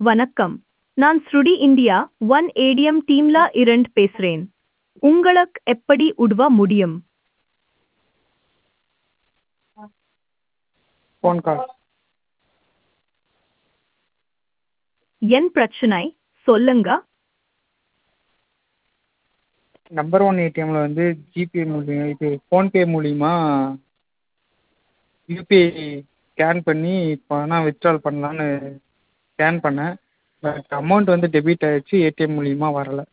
வணக்கம் நான் ஸ்ருடி இந்தியா ஒன் ஏடிஎம் டீம்ல இருந்து பேசுறேன் உங்களுக்கு எப்படி உதவ முடியும் ஃபோன் கால் என் பிரச்சனை சொல்லுங்க நம்பர் ஒன் ஏடிஎம்மில் வந்து ஜிபே மூலியம் இது ஃபோன்பே மூலிமா யூபிஐ ஸ்கேன் பண்ணி பணம் வித்ட்ரால் பண்ணலான்னு ஸ்கேன் பண்ணேன் பட் அமௌண்ட் வந்து டெபிட் ஆகிடுச்சு ஏடிஎம் மூலிமா வரலை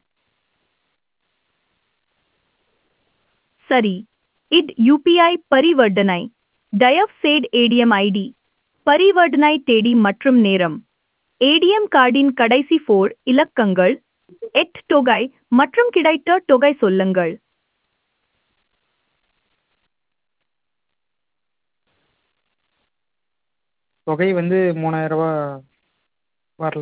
சரி இட் யூபிஐ பரிவர்த்தனை தயவுசெய்து ஏடிஎம் ஐடி பரிவர்த்தனை தேதி மற்றும் நேரம் ஏடிஎம் கார்டின் கடைசி ஃபோர் இலக்கங்கள் எட் தொகை மற்றும் கிடைத்த தொகை சொல்லுங்கள் தொகை வந்து மூணாயிரரூபா வரல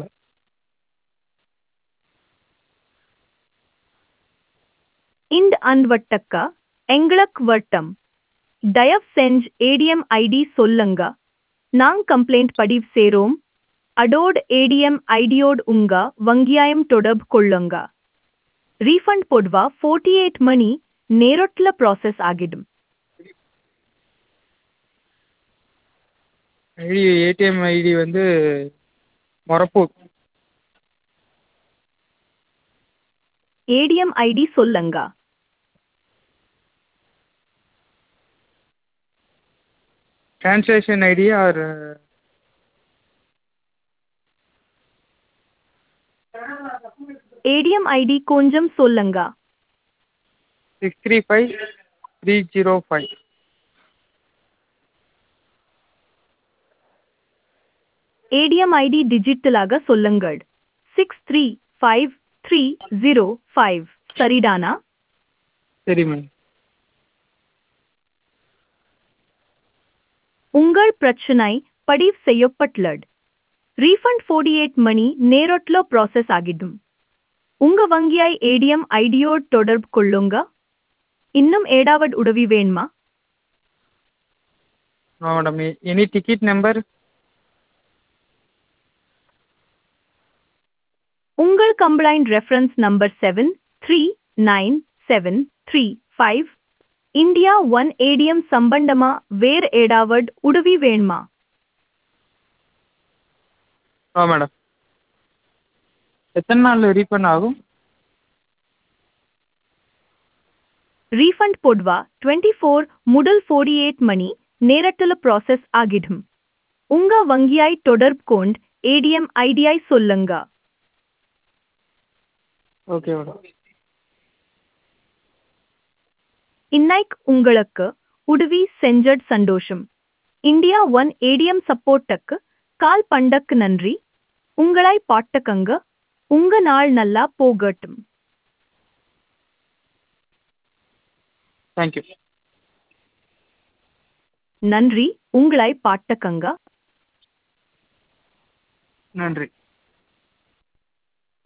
இந்த அன்வட்டக்க எங்களுக்கு வட்டம் தயவு செஞ்சு ஏடிஎம் ஐடி சொல்லுங்க நாங் கம்ப்ளைண்ட் பதிவு சேரோம் அடோட் ஏடிஎம் ஐடியோடு உங்க வங்கியாயம் தொடர்பு கொள்ளுங்க ரீஃபண்ட் பொதுவா ஃபோர்ட்டி எயிட் மணி நேரத்துல ப்ராசஸ் ஆகிடும் ஐடி ஏடிஎம் ஐடி வந்து மொரப்பூர் ஏடிஎம் ஐடி சொல்லுங்க transaction ID or ATM ID கொஞ்சம் சொல்லுங்க six three five three zero five ATM ID டிஜிட்டலாக சொல்லுங்கள் six three five three zero five சரிதானா சரி மேம் உங்கள் பிரச்சனை பதிவு செய்யப்பட்டுள்ளது ரீஃபண்ட் ஃபோர்ட்டி எயிட் மணி நேரத்துல ப்ராசஸ் ஆகிடும் உங்க வங்கியாய் ஏடிஎம் ஐடியோடு தொடர்பு கொள்ளுங்க இன்னும் ஏடாவது உதவி வேணுமா மேடம் எனி டிக்கெட் நம்பர் உங்கள் complaint reference number seven three nine seven three five India one ATM சம்பந்தமா வேறு ஏடாவது உதவி வேணுமா ஆ மேடம் எத்தனை நாள் ரீஃபண்ட் ஆகும் ரீஃபண்ட் பொதுவா டுவெண்ட்டி ஃபோர் முதல் ஃபோர்ட்டி எயிட் மணி நேரத்தில் ப்ராசஸ் ஆகிடும் உங்க வங்கியாய் தொடர்பு கொண்டு ஏடிஎம் ஐடியை சொல்லுங்க ஓகே மேடம் இன்னைக்கு உங்களுக்கு உதவி செஞ்சட் சந்தோஷம் இந்தியா ஒன் ஏடிஎம் சப்போர்ட்டுக்கு கால் பண்டக்கு நன்றி உங்களை பாட்டக்கங்க உங்க நாள் நல்லா போகட்டும் தேங்க்யூ நன்றி உங்களை பாட்டக்கங்க நன்றி